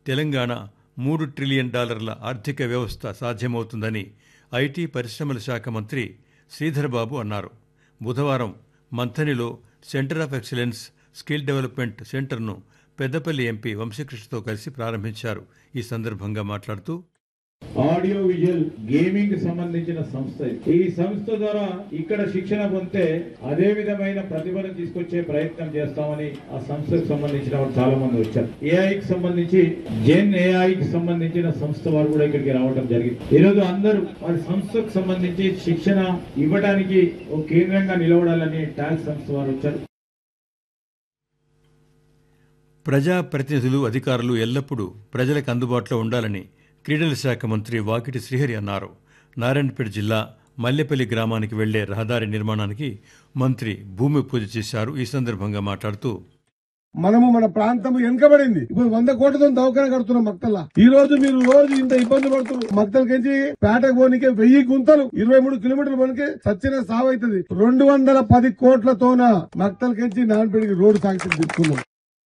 తెలంగాణ మూడు ట్రిలియన్ డాలర్ల ఆర్థిక వ్యవస్థ సాధ్యమవుతుందని ఐటీ పరిశ్రమల శాఖ మంత్రి శ్రీధర్బాబు అన్నారు బుధవారం మంథనిలో centre of excellence skill development సెంటర్ను పెద్దపల్లి ఎంపీ వంశకృష్ణతో కలిసి ప్రారంభించారు ఈ సందర్భంగా మాట్లాడుతూ ఆడియో విజువల్ గేమింగ్ సంబంధించిన సంస్థ ఇది. ఈ సంస్థ ద్వారా ఇక్కడ శిక్షణ పొందితే అదే విధమైన ప్రతిభను తీసుకొచ్చే ప్రయత్నం చేస్తామని ఆ సంస్థకు సంబంధించిన వారు చాలా మంది వచ్చారు ఏఐకి సంబంధించి జెన్ ఏఐకి సంబంధించిన సంస్థ వారు కూడా ఇక్కడికి రావడం జరిగింది ఈ రోజు అందరూ వారి సంస్థకు సంబంధించి శిక్షణ ఇవ్వడానికి ఒక కేంద్రంగా నిలవడాలని టాక్స్ సంస్థ వారు వచ్చారు ప్రజాప్రతినిధులు అధికారులు ఎల్లప్పుడూ ప్రజలకు అందుబాటులో ఉండాలని క్రీడల శాఖ మంత్రి వాకిటి శ్రీహరి అన్నారు నారాయణపేట జిల్లా మల్లెపల్లి గ్రామానికి వెళ్లే రహదారి నిర్మాణానికి మంత్రి భూమి పూజ చేశారు ఈ సందర్భంగా మాట్లాడుతూ మనము మన ప్రాంతం వెనుకబడింది ఇప్పుడు వంద కోట్లతో దవాఖాన కడుతున్నాం మక్తల్లా ఈ రోజు మీరు రోజు ఇంత ఇబ్బంది పడుతున్నారు మక్తలకించి పేటకు పోనీకే వెయ్యి గుంతలు ఇరవై మూడు కిలోమీటర్ల మనకి సచ్చిన సావు అవుతుంది రెండు వందల పది కోట్లతోన మక్తలకించి నాన్నపేడికి రోడ్డు సాగితే తీసుకున్నాం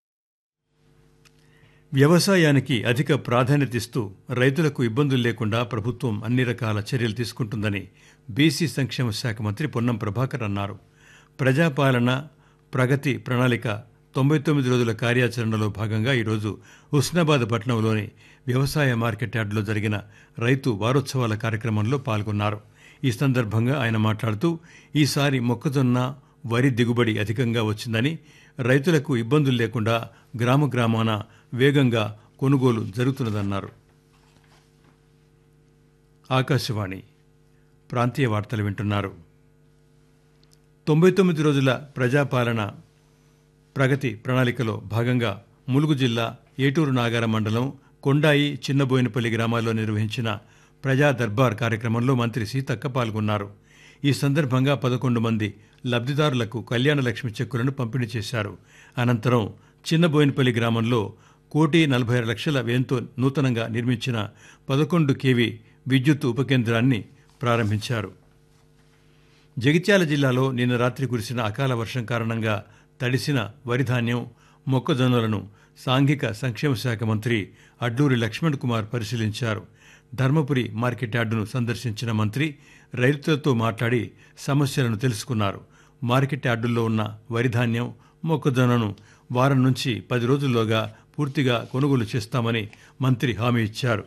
వ్యవసాయానికి అధిక ప్రాధాన్యత ఇస్తూ రైతులకు ఇబ్బందులు లేకుండా ప్రభుత్వం అన్ని రకాల చర్యలు తీసుకుంటుందని బీసీ సంక్షేమ శాఖ మంత్రి పొన్నం ప్రభాకర్ అన్నారు ప్రజాపాలన ప్రగతి ప్రణాళిక తొంభై తొమ్మిది రోజుల కార్యాచరణలో భాగంగా ఈరోజు హుస్నాబాద్ పట్టణంలోని వ్యవసాయ మార్కెట్ యార్డులో జరిగిన రైతు వారోత్సవాల కార్యక్రమంలో పాల్గొన్నారు ఈ సందర్భంగా ఆయన మాట్లాడుతూ ఈసారి మొక్కజొన్న వరి దిగుబడి అధికంగా వచ్చిందని రైతులకు ఇబ్బందులు లేకుండా గ్రామ గ్రామాన వేగంగా కొనుగోలు జరుగుతున్నదన్నారు ఆకాశవాణి ప్రాంతీయ వార్తలు వింటున్నారు తొంభై తొమ్మిది రోజుల ప్రజాపాలన ప్రగతి ప్రణాళికలో భాగంగా ములుగు జిల్లా ఏటూరు నాగార మండలం కొండాయి చిన్నబోయినపల్లి గ్రామాల్లో నిర్వహించిన ప్రజా దర్బార్ కార్యక్రమంలో మంత్రి సీతక్క పాల్గొన్నారు ఈ సందర్భంగా పదకొండు మంది లబ్ధిదారులకు కళ్యాణ లక్ష్మి చెక్కులను పంపిణీ చేశారు అనంతరం చిన్నబోయినపల్లి గ్రామంలో కోటి నలభై ఆరు లక్షల వ్యయంతో నూతనంగా నిర్మించిన పదకొండు కేవీ విద్యుత్ ఉపకేంద్రాన్ని ప్రారంభించారు జగిత్యాల జిల్లాలో నిన్న రాత్రి కురిసిన అకాల వర్షం కారణంగా తడిసిన వరి ధాన్యం మొక్కజొన్నలను సాంఘిక సంక్షేమ శాఖ మంత్రి అడ్లూరి లక్ష్మణ్ కుమార్ పరిశీలించారు ధర్మపురి మార్కెట్ యార్డును సందర్శించిన మంత్రి రైతులతో మాట్లాడి సమస్యలను తెలుసుకున్నారు మార్కెట్ యార్డుల్లో ఉన్న వరి ధాన్యం మొక్కజొన్నను వారం నుంచి పది రోజుల్లోగా పూర్తిగా కొనుగోలు చేస్తామని మంత్రి హామీ ఇచ్చారు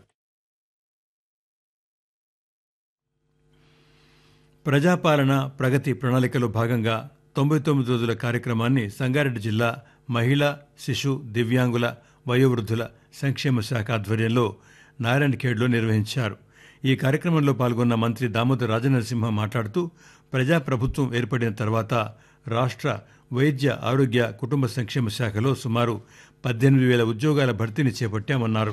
ప్రజాపాలన ప్రగతి ప్రణాళికలో భాగంగా తొంభై తొమ్మిది రోజుల కార్యక్రమాన్ని సంగారెడ్డి జిల్లా మహిళా శిశు దివ్యాంగుల వయోవృద్ధుల సంక్షేమ శాఖ ఆధ్వర్యంలో నారాయణఖేడ్లో నిర్వహించారు ఈ కార్యక్రమంలో పాల్గొన్న మంత్రి దామోదర్ రాజనరసింహ మాట్లాడుతూ ప్రజాప్రభుత్వం ఏర్పడిన తర్వాత రాష్ట్ర వైద్య ఆరోగ్య కుటుంబ సంక్షేమ శాఖలో సుమారు పద్దెనిమిది వేల ఉద్యోగాల భర్తీని చేపట్టామన్నారు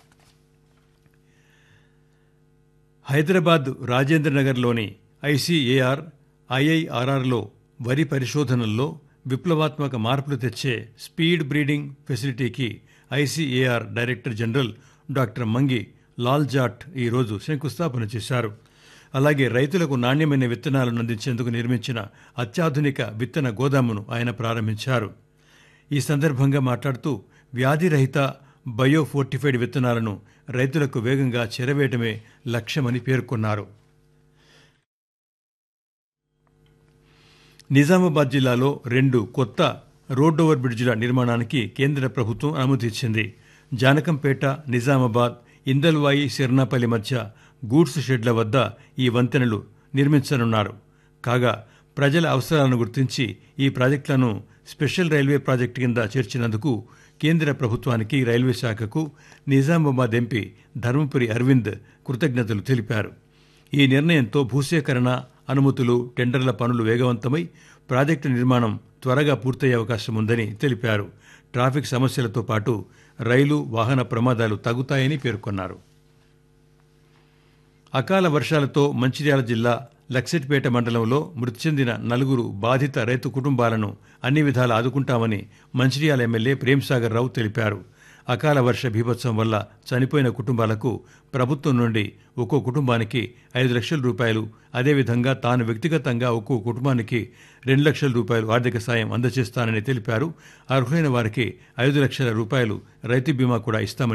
హైదరాబాద్ రాజేంద్రనగర్లోని ఐసీఏఆర్ ఐఐఆర్ఆర్లో వరి పరిశోధనల్లో విప్లవాత్మక మార్పులు తెచ్చే స్పీడ్ బ్రీడింగ్ ఫెసిలిటీకి ICAR director general doctor Mangi Lal Jat ఈరోజు శంకుస్థాపన చేశారు అలాగే రైతులకు నాణ్యమైన విత్తనాలను అందించేందుకు నిర్మించిన అత్యాధునిక విత్తన గోదామును ఆయన ప్రారంభించారు ఈ సందర్భంగా మాట్లాడుతూ వ్యాధిరహిత బయో ఫోర్టిఫైడ్ విత్తనాలను రైతులకు వేగంగా చేరవేయడమే లక్ష్యమని పేర్కొన్నారు నిజామాబాద్ జిల్లాలో రెండు కొత్త రోడ్ ఓవర్ బ్రిడ్జిల నిర్మాణానికి కేంద్ర ప్రభుత్వం అనుమతి ఇచ్చింది జానకంపేట నిజామాబాద్ ఇందల్వాయి సిర్నాపల్లి మధ్య గూడ్స్ షెడ్ల వద్ద ఈ వంతెనలు నిర్మించనున్నారు కాగా ప్రజల అవసరాలను గుర్తించి ఈ ప్రాజెక్టులను స్పెషల్ రైల్వే ప్రాజెక్టు కింద చేర్చినందుకు కేంద్ర ప్రభుత్వానికి రైల్వే శాఖకు నిజామాబాద్ ఎంపీ ధర్మపురి అరవింద్ కృతజ్ఞతలు తెలిపారు ఈ నిర్ణయంతో భూసేకరణ అనుమతులు టెండర్ల పనులు వేగవంతమై ప్రాజెక్టు నిర్మాణం త్వరగా పూర్తయ్యే అవకాశం ఉందని తెలిపారు ట్రాఫిక్ సమస్యలతో పాటు రైలు వాహన ప్రమాదాలు తగ్గుతాయని పేర్కొన్నారు అకాల వర్షాలతో మంచిర్యాల జిల్లా లక్సెట్పేట మండలంలో మృతి చెందిన నలుగురు బాధిత రైతు కుటుంబాలను అన్ని విధాలా ఆదుకుంటామని మంచిర్యాల ఎమ్మెల్యే ప్రేమ్సాగర్ రావు తెలిపారు అకాల వర్ష బీభత్సం వల్ల చనిపోయిన కుటుంబాలకు ప్రభుత్వం నుండి ఒక్కో కుటుంబానికి ఐదు లక్షల రూపాయలు అదేవిధంగా తాను వ్యక్తిగతంగా ఒక్కో కుటుంబానికి రెండు లక్షల రూపాయలు ఆర్థిక సాయం అందజేస్తానని తెలిపారు అర్హులైన వారికి ఐదు లక్షల రూపాయలు రైతు బీమా కూడా ఇస్తామని